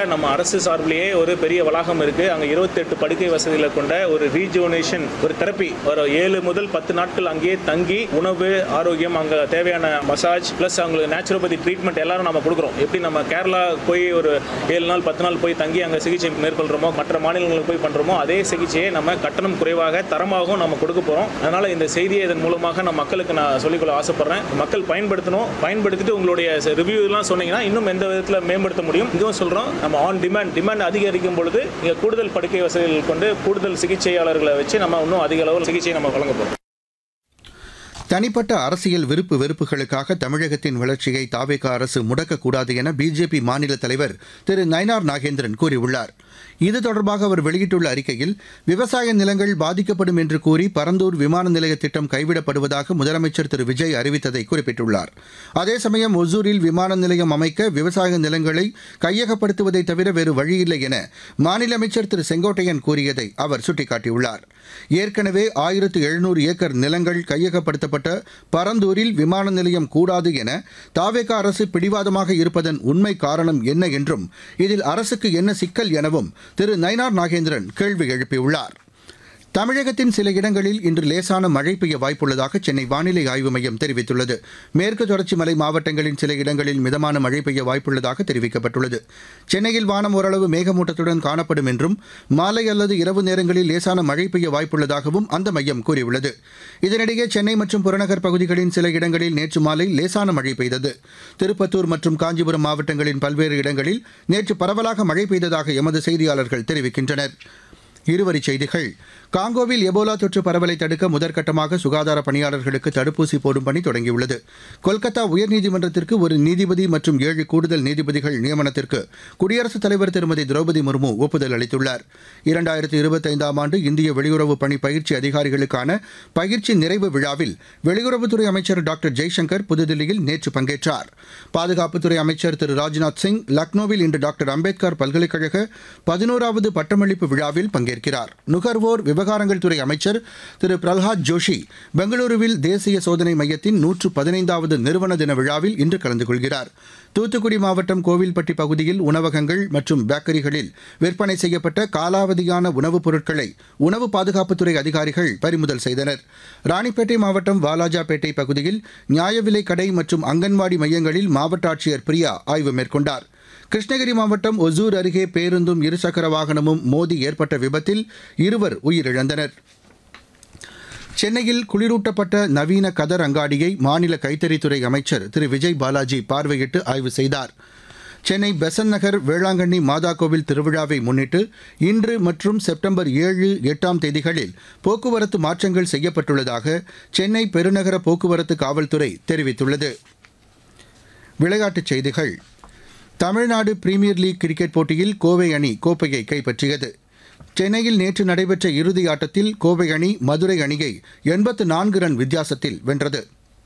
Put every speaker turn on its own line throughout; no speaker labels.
நம்ம அரசு சார்பிலேயே ஒரு பெரிய வளாகம் இருக்கு அங்க 28 படுக்கை வசதிகளை கொண்ட ஒரு ரீஜுவனேஷன் ஒரு தெரப்பி ஒரு ஏழு முதல் பத்து நாட்கள் அங்கேயே தங்கி உணவு ஆரோக்கியம் அங்க தேவையான மசாஜ் பிளஸ் அவங்களுக்கு நேச்சுரோபதி ட்ரீட்மெண்ட் எல்லாரும் நம்ம கொடுக்குறோம் எப்படி நம்ம கேரளா போய் ஒரு ஏழு நாள் பத்து நாள் போய் தங்கி அங்க சிகிச்சை மேற்கொள்றோமோ மற்ற மாநிலங்களுக்கு போய் பண்றோமோ அதே சிகிச்சையை நம்ம கட்டணம் குறைவாக தரமாகவும் நம்ம கொடுக்க போறோம் அதனால இந்த செய்தியை இதன் மூலமாக நான் மக்களுக்கு நான் சொல்லிக்கொள்ள ஆசைப்படுறேன் மக்கள் பயன்படுத்தணும் பயன்படுத்திட்டு உங்களுடைய ரிவ்யூ எல்லாம் சொன்னீங்கன்னா இன்னும் எந்த விதத்தில் மேம்படுத்த முடியும் இதுவும் சொல்றோம் நம்ம ஆன் டிமாண்ட் டிமாண்ட் அதிகரிக்கும் பொழுது இங்க கூடுதல் படுக்கை வசதிகள் கொண்டு கூடுதல் சிகிச்சையாளர்களை வச்சு நம்ம இன்னும் அதிக அளவில் சிகிச்சையை நம்ம வழங்க போறோம்
தனிப்பட்ட அரசியல் விருப்பு வெறுப்புகளுக்காக தமிழகத்தின் வளர்ச்சியை தாவேக அரசு முடக்கக்கூடாது என பிஜேபி மாநில தலைவர் திரு நயனார் நாகேந்திரன் கூறியுள்ளார் இது தொடர்பாக அவர் வெளியிட்டுள்ள அறிக்கையில் விவசாய நிலங்கள் பாதிக்கப்படும் என்று கூறி பரந்தூர் விமான நிலைய திட்டம் கைவிடப்படுவதாக முதலமைச்சர் திரு விஜய் அறிவித்ததை குறிப்பிட்டுள்ளார் அதே சமயம் ஒசூரில் விமான நிலையம் அமைக்க விவசாய நிலங்களை கையகப்படுத்துவதை தவிர வேறு வழியில்லை என மாநில அமைச்சர் திரு செங்கோட்டையன் கூறியதை அவர் சுட்டிக்காட்டியுள்ளார் ஏற்கனவே ஆயிரத்து எழுநூறு ஏக்கர் நிலங்கள் கையகப்படுத்தப்பட்ட பரந்தூரில் விமான நிலையம் கூடாது என தாவேக அரசு பிடிவாதமாக இருப்பதன் உண்மை காரணம் என்ன என்றும் இதில் அரசுக்கு என்ன சிக்கல் எனவும் திரு நயினார் நாகேந்திரன் கேள்வி எழுப்பியுள்ளார் தமிழகத்தின் சில இடங்களில் இன்று லேசான மழை பெய்ய வாய்ப்புள்ளதாக சென்னை வானிலை ஆய்வு மையம் தெரிவித்துள்ளது மேற்கு தொடர்ச்சி மலை மாவட்டங்களின் சில இடங்களில் மிதமான மழை பெய்ய வாய்ப்புள்ளதாக தெரிவிக்கப்பட்டுள்ளது சென்னையில் வானம் ஓரளவு மேகமூட்டத்துடன் காணப்படும் என்றும் மாலை அல்லது இரவு நேரங்களில் லேசான மழை பெய்ய வாய்ப்புள்ளதாகவும் அந்த மையம் கூறியுள்ளது இதனிடையே சென்னை மற்றும் புறநகர் பகுதிகளின் சில இடங்களில் நேற்று மாலை லேசான மழை பெய்தது திருப்பத்தூர் மற்றும் காஞ்சிபுரம் மாவட்டங்களின் பல்வேறு இடங்களில் நேற்று பரவலாக மழை பெய்ததாக எமது செய்தியாளர்கள் தெரிவிக்கின்றனர் இருவரிச் செய்திகள் காங்கோவில் எபோலா தொற்று பரவலை தடுக்க முதற்கட்டமாக சுகாதார பணியாளர்களுக்கு தடுப்பூசி போடும் பணி தொடங்கியுள்ளது கொல்கத்தா உயர்நீதிமன்றத்திற்கு ஒரு நீதிபதி மற்றும் ஏழு கூடுதல் நீதிபதிகள் நியமனத்திற்கு குடியரசுத் தலைவர் திருமதி திரௌபதி முர்மு ஒப்புதல் அளித்துள்ளார் இரண்டாயிரத்தி இருபத்தைந்தாம் ஆண்டு இந்திய வெளியுறவு பணி பயிற்சி அதிகாரிகளுக்கான பயிற்சி நிறைவு விழாவில் வெளியுறவுத்துறை அமைச்சர் டாக்டர் ஜெய்சங்கர் புதுதில்லியில் நேற்று பங்கேற்றார் பாதுகாப்புத்துறை அமைச்சர் திரு ராஜ்நாத் சிங் லக்னோவில் இன்று டாக்டர் அம்பேத்கர் பல்கலைக்கழக பதினோராவது பட்டமளிப்பு விழாவில் பங்கேற்கிறார் நுகர்வோர் விவகாரங்கள் துறை அமைச்சர் திரு பிரல்ஹாத் ஜோஷி பெங்களூருவில் தேசிய சோதனை மையத்தின் நூற்று பதினைந்தாவது நிறுவன தின விழாவில் இன்று கலந்து கொள்கிறார் தூத்துக்குடி மாவட்டம் கோவில்பட்டி பகுதியில் உணவகங்கள் மற்றும் பேக்கரிகளில் விற்பனை செய்யப்பட்ட காலாவதியான உணவுப் பொருட்களை உணவு பாதுகாப்புத்துறை அதிகாரிகள் பறிமுதல் செய்தனர் ராணிப்பேட்டை மாவட்டம் வாலாஜாபேட்டை பகுதியில் நியாய விலைக் கடை மற்றும் அங்கன்வாடி மையங்களில் மாவட்ட ஆட்சியர் பிரியா ஆய்வு மேற்கொண்டார் கிருஷ்ணகிரி மாவட்டம் ஒசூர் அருகே பேருந்தும் இருசக்கர வாகனமும் மோதி ஏற்பட்ட விபத்தில் இருவர் உயிரிழந்தனர் சென்னையில் குளிரூட்டப்பட்ட நவீன கதர் அங்காடியை மாநில கைத்தறித்துறை அமைச்சர் திரு விஜய் பாலாஜி பார்வையிட்டு ஆய்வு செய்தார் சென்னை பெசன் நகர் வேளாங்கண்ணி மாதா கோவில் திருவிழாவை முன்னிட்டு இன்று மற்றும் செப்டம்பர் ஏழு எட்டாம் தேதிகளில் போக்குவரத்து மாற்றங்கள் செய்யப்பட்டுள்ளதாக சென்னை பெருநகர போக்குவரத்து காவல்துறை தெரிவித்துள்ளது விளையாட்டுச் செய்திகள் தமிழ்நாடு பிரீமியர் லீக் கிரிக்கெட் போட்டியில் கோவை அணி கோப்பையை கைப்பற்றியது சென்னையில் நேற்று நடைபெற்ற இறுதி ஆட்டத்தில் கோவை அணி மதுரை அணியை எண்பத்து நான்கு ரன் வித்தியாசத்தில் வென்றது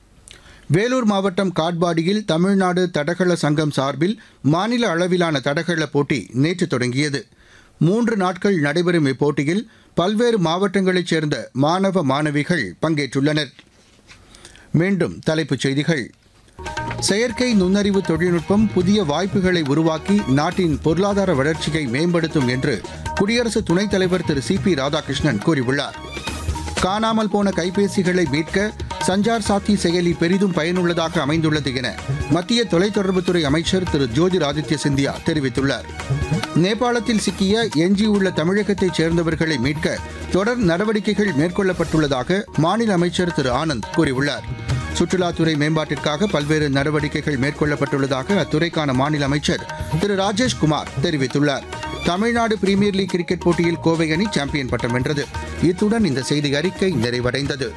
வேலூர் மாவட்டம் காட்பாடியில் தமிழ்நாடு தடகள சங்கம் சார்பில் மாநில அளவிலான தடகள போட்டி நேற்று தொடங்கியது மூன்று நாட்கள் நடைபெறும் இப்போட்டியில் பல்வேறு மாவட்டங்களைச் சேர்ந்த மாணவ மாணவிகள் பங்கேற்றுள்ளனர் மீண்டும் தலைப்புச் செய்திகள் செயற்கை நுண்ணறிவு தொழில்நுட்பம் புதிய வாய்ப்புகளை உருவாக்கி நாட்டின் பொருளாதார வளர்ச்சியை மேம்படுத்தும் என்று குடியரசு துணைத் தலைவர் திரு சி பி ராதாகிருஷ்ணன் கூறியுள்ளார் காணாமல் போன கைபேசிகளை மீட்க சஞ்சார் சாத்தி செயலி பெரிதும் பயனுள்ளதாக அமைந்துள்ளது என மத்திய தொலைத்தொடர்புத்துறை அமைச்சர் திரு ஜோதிர் ஆதித்ய சிந்தியா தெரிவித்துள்ளார் நேபாளத்தில் சிக்கிய எஞ்சியுள்ள தமிழகத்தைச் சேர்ந்தவர்களை மீட்க தொடர் நடவடிக்கைகள் மேற்கொள்ளப்பட்டுள்ளதாக மாநில அமைச்சர் திரு ஆனந்த் கூறியுள்ளார் சுற்றுலாத்துறை மேம்பாட்டிற்காக பல்வேறு நடவடிக்கைகள் மேற்கொள்ளப்பட்டுள்ளதாக அத்துறைக்கான மாநில அமைச்சர் திரு ராஜேஷ் குமார் தெரிவித்துள்ளார் தமிழ்நாடு பிரீமியர் லீக் கிரிக்கெட் போட்டியில் கோவை அணி சாம்பியன் பட்டம் வென்றது இத்துடன் இந்த செய்தி அறிக்கை நிறைவடைந்தது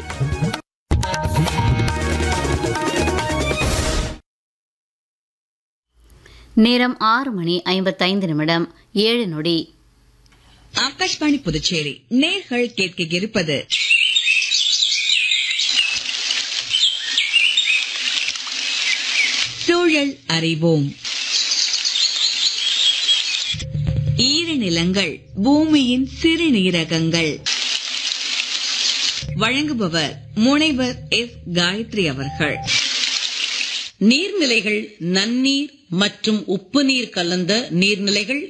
நேரம் ஆறு மணி ஐம்பத்தைந்து நிமிடம் ஏழு நொடி
ஆகாஷ்வாணி புதுச்சேரி நேர்கள் கேட்க இருப்பது சூழல் அறிவோம் ஈரநிலங்கள் பூமியின் சிறுநீரகங்கள் வழங்குபவர் முனைவர் எஸ் காயத்ரி அவர்கள்
நீர்நிலைகள் நன்னீர் மற்றும் உப்பு நீர் கலந்த நீர்நிலைகள்